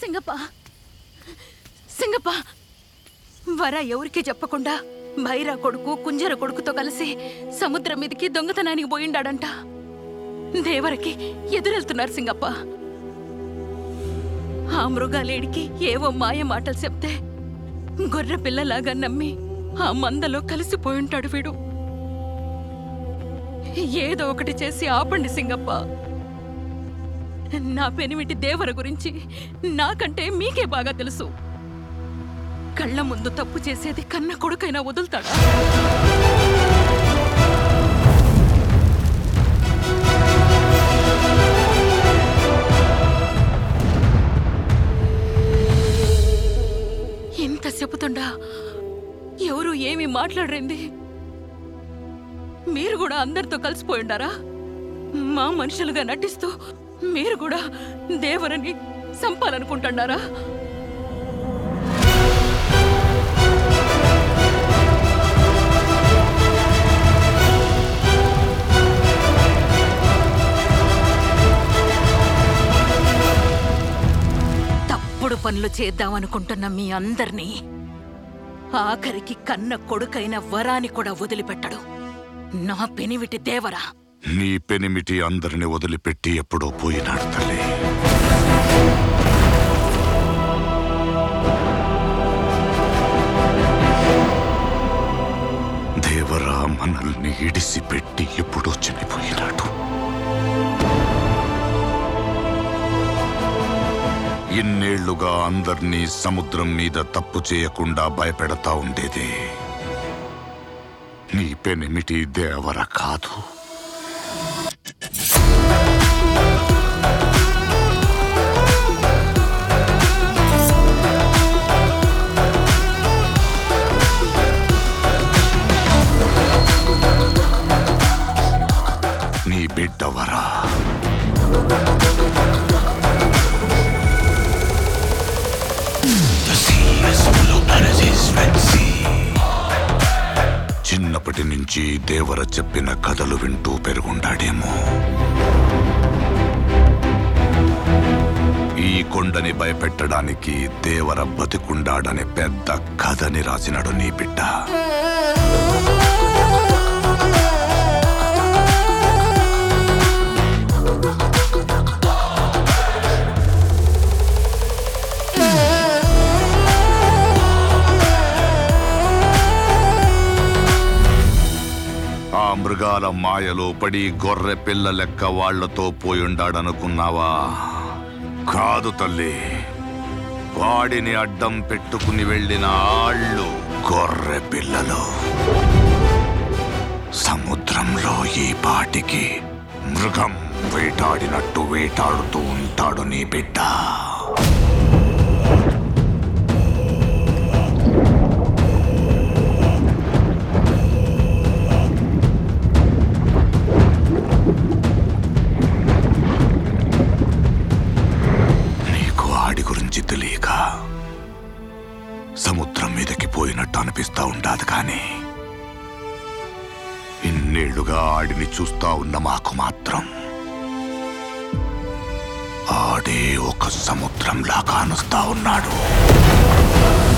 సింగప్ప సింగప్ప వర ఎవరికి చెప్పకుండా భైరా కొడుకు కుంజర కొడుకుతో కలిసి సముద్రం మీదకి దొంగతనానికి పోయిండాడంట దేవరకి ఎదురెళ్తున్నారు సింగప్ప ఆ మృగాలేడికి ఏవో మాయ మాటలు చెప్తే గొర్రె పిల్లలాగా నమ్మి ఆ మందలో కలిసిపోయుంటాడు వీడు ఏదో ఒకటి చేసి ఆపండి సింగప్ప నా పెనిమిటి దేవర గురించి నాకంటే మీకే బాగా తెలుసు కళ్ళ ముందు తప్పు చేసేది కన్న కొడుకైనా వదులుతాడా ఇంత చెబుతుండా ఎవరు ఏమీ మాట్లాడరేంది మీరు కూడా అందరితో కలిసిపోయిండారా మా మనుషులుగా నటిస్తూ మీరు కూడా దేవరని చంపాలనుకుంటున్నారా తప్పుడు పనులు చేద్దామనుకుంటున్న మీ అందర్నీ ఆఖరికి కన్న కొడుకైన వరాని కూడా వదిలిపెట్టడు నా పెనివిటి దేవరా నీ పెనిమిటి అందరిని వదిలిపెట్టి ఎప్పుడో పోయినాడు తల్లి దేవరా మనల్ని ఇడిసిపెట్టి ఎప్పుడో చనిపోయినాడు ఇన్నేళ్లుగా అందర్నీ సముద్రం మీద తప్పు చేయకుండా భయపెడతా ఉండేది నీ పెనిమిటి దేవర కాదు నీ బిడ్డవరా The sea is blue and it is red sea. చిన్నప్పటి నుంచి దేవర చెప్పిన కథలు వింటూ పెరుగుండాడేమో ఈ కొండని భయపెట్టడానికి దేవర బతికుండాడనే పెద్ద కథని రాసినాడు నీ బిడ్డ ఆ మృగాల మాయలో పడి గొర్రె పిల్ల లెక్క వాళ్లతో పోయుండాడనుకున్నావా కాదు తల్లి వాడిని అడ్డం పెట్టుకుని వెళ్ళిన ఆళ్ళు గొర్రె పిల్లలు సముద్రంలో ఈ పాటికి మృగం వేటాడినట్టు వేటాడుతూ ఉంటాడు నీ బిడ్డ నీకు ఆడి గురించి తెలియక సముద్రం మీదకి పోయినట్టు అనిపిస్తా ఉండాది కానీ ఇన్నేళ్లుగా ఆడిని చూస్తా ఉన్న మాకు మాత్రం ఆడే ఒక సముద్రంలా కానుస్తా ఉన్నాడు